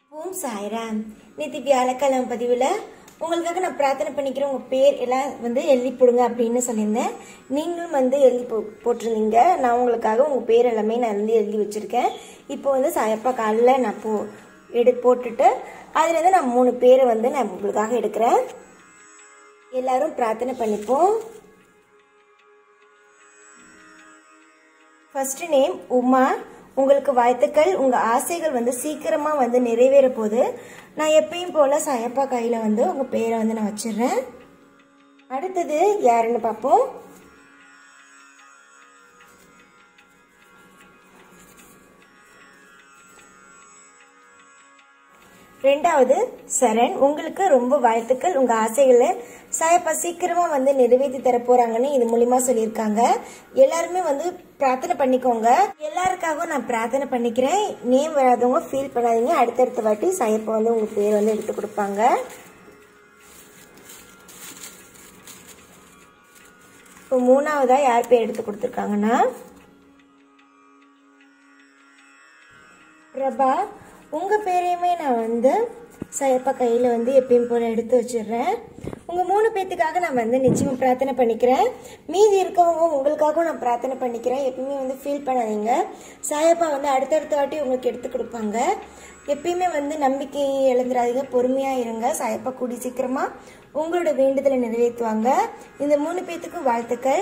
ஓம் சாய்ராம் நேற்று வியாழக்கிழமை பதிவில் உங்களுக்காக நான் பிரார்த்தனை பண்ணிக்கிறேன் உங்கள் பேர் எல்லாம் வந்து எழுதி போடுங்க அப்படின்னு சொல்லியிருந்தேன் நீங்களும் வந்து எழுதி போ போட்டிருந்தீங்க நான் உங்களுக்காக உங்கள் பேர் எல்லாமே நான் வந்து எழுதி வச்சுருக்கேன் இப்போ வந்து சாயப்பா காலில் நான் போ எடு போட்டுட்டு அதுலேருந்து நான் மூணு பேரை வந்து நான் உங்களுக்காக எடுக்கிறேன் எல்லாரும் பிரார்த்தனை பண்ணிப்போம் ஃபர்ஸ்ட் நேம் உமா உங்களுக்கு வாழ்த்துக்கள் உங்க ஆசைகள் வந்து சீக்கிரமா வந்து நிறைவேற போகுது நான் எப்பயும் போல சாயப்பா கையில வந்து உங்க பேரை வந்து நான் வச்சிடுறேன் அடுத்தது யாருன்னு பார்ப்போம் ரெண்டாவது சரண் உங்களுக்கு ரொம்ப வாழ்த்துக்கள் உங்க ஆசைகளை சாயப்பா சீக்கிரமா வந்து நிறைவேற்றி தர போறாங்கன்னு இது மூலியமா சொல்லியிருக்காங்க எல்லாருமே வந்து பிரார்த்தனை பண்ணிக்கோங்க எல்லாருக்காகவும் நான் பிரார்த்தனை பண்ணிக்கிறேன் நேம் வராதவங்க ஃபீல் பண்ணாதீங்க அடுத்தடுத்த வாட்டி சாயப்பா வந்து உங்க பேர் வந்து எடுத்து கொடுப்பாங்க இப்போ மூணாவதா யார் பேர் எடுத்து கொடுத்துருக்காங்கன்னா பிரபா உங்க பேரையுமே நான் வந்து சயப்பா கையில வந்து எப்பயும் போல எடுத்து வச்சிடுறேன் உங்க மூணு பேத்துக்காக நான் வந்து நிச்சயமா பிரார்த்தனை பண்ணிக்கிறேன் மீதி இருக்கவங்க உங்களுக்காகவும் நான் பிரார்த்தனை பண்ணிக்கிறேன் எப்பயுமே வந்து ஃபீல் பண்ணாதீங்க சாயப்பா வந்து அடுத்தடுத்த வாட்டி உங்களுக்கு எடுத்து கொடுப்பாங்க எப்பயுமே வந்து நம்பிக்கை இழந்துடாதீங்க பொறுமையா இருங்க சாயப்பா கூடி சீக்கிரமா உங்களோட வேண்டுதலை நிறைவேற்றுவாங்க இந்த மூணு பேத்துக்கும் வாழ்த்துக்கள்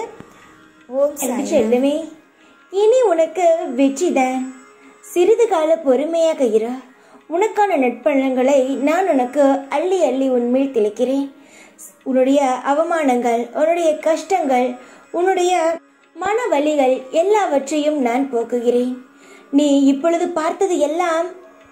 ஓம் சாய் செல்லுமே இனி உனக்கு வெற்றிதான் சிறிது கால பொறுமையாக இரு உனக்கான நட்பலன்களை நான் உனக்கு அள்ளி அள்ளி உன்மேல் தெளிக்கிறேன் உன்னுடைய அவமானங்கள் உன்னுடைய கஷ்டங்கள் உன்னுடைய மன வலிகள் எல்லாவற்றையும் நான் போக்குகிறேன் நீ இப்பொழுது பார்த்தது எல்லாம்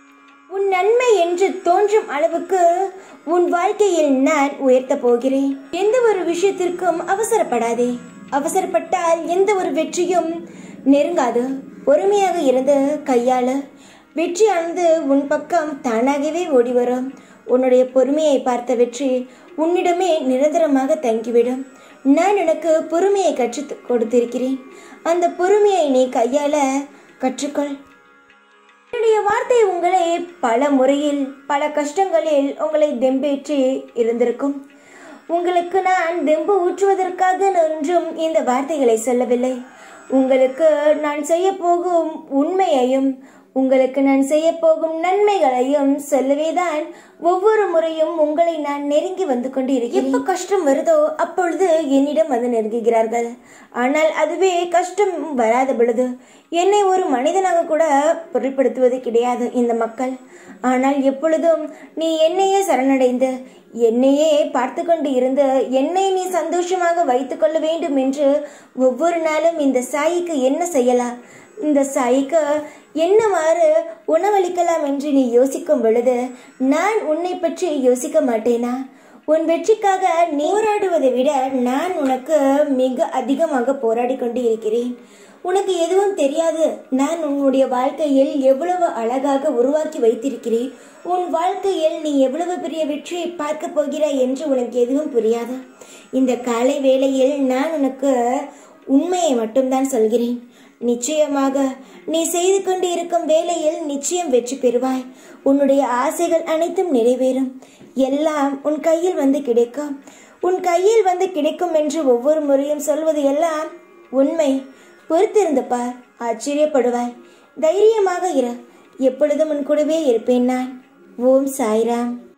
உன் நன்மை என்று தோன்றும் அளவுக்கு உன் வாழ்க்கையில் நான் உயர்த்தப் போகிறேன் எந்த ஒரு விஷயத்திற்கும் அவசரப்படாதே அவசரப்பட்டால் எந்த ஒரு வெற்றியும் நெருங்காது பொறுமையாக இருந்து கையாள வெற்றியானது உன் பக்கம் தானாகவே ஓடி வரும் உன்னுடைய பொறுமையை பார்த்த வெற்றி உன்னிடமே நிரந்தரமாக தங்கிவிடும் நான் உனக்கு பொறுமையை கற்றுக் கொடுத்திருக்கிறேன் அந்த பொறுமையை நீ கையாள கற்றுக்கொள் என்னுடைய வார்த்தை உங்களை பல முறையில் பல கஷ்டங்களில் உங்களை தெம்பேற்றி இருந்திருக்கும் உங்களுக்கு நான் தெம்பு ஊற்றுவதற்காக ஒன்றும் இந்த வார்த்தைகளை சொல்லவில்லை உங்களுக்கு நான் செய்ய போகும் உண்மையையும் உங்களுக்கு நான் செய்ய போகும் நன்மைகளையும் சொல்லவேதான் ஒவ்வொரு முறையும் உங்களை நான் நெருங்கி வந்து கொண்டு இருக்கிறேன் எப்ப கஷ்டம் வருதோ அப்பொழுது என்னிடம் வந்து நெருங்குகிறார்கள் ஆனால் அதுவே கஷ்டம் வராத பொழுது என்னை ஒரு மனிதனாக கூட பொருட்படுத்துவது கிடையாது இந்த மக்கள் ஆனால் எப்பொழுதும் நீ என்னையே சரணடைந்து என்னையே பார்த்து கொண்டு இருந்து என்னை நீ சந்தோஷமாக வைத்துக் கொள்ள வேண்டும் என்று ஒவ்வொரு நாளும் இந்த சாயிக்கு என்ன செய்யலாம் இந்த சாயிக்கு என்னவாறு உணவளிக்கலாம் என்று நீ யோசிக்கும் பொழுது நான் உன்னை பற்றி யோசிக்க மாட்டேனா உன் வெற்றிக்காக நீ போராடுவதை விட நான் உனக்கு மிக அதிகமாக போராடி கொண்டு இருக்கிறேன் உனக்கு எதுவும் தெரியாது நான் உன்னுடைய வாழ்க்கையில் எவ்வளவு அழகாக உருவாக்கி வைத்திருக்கிறேன் உன் வாழ்க்கையில் நீ எவ்வளவு பெரிய வெற்றியை பார்க்க போகிறாய் என்று உனக்கு எதுவும் புரியாது இந்த காலை வேளையில் நான் உனக்கு உண்மையை மட்டும்தான் சொல்கிறேன் நிச்சயமாக நீ செய்து கொண்டு இருக்கும் வேலையில் நிச்சயம் வெற்றி பெறுவாய் உன்னுடைய ஆசைகள் அனைத்தும் நிறைவேறும் எல்லாம் உன் கையில் வந்து கிடைக்கும் உன் கையில் வந்து கிடைக்கும் என்று ஒவ்வொரு முறையும் சொல்வது எல்லாம் உண்மை பொறுத்திருந்து பார் ஆச்சரியப்படுவாய் தைரியமாக இரு எப்பொழுதும் உன் கூடவே இருப்பேன் நான் ஓம் சாய்ராம்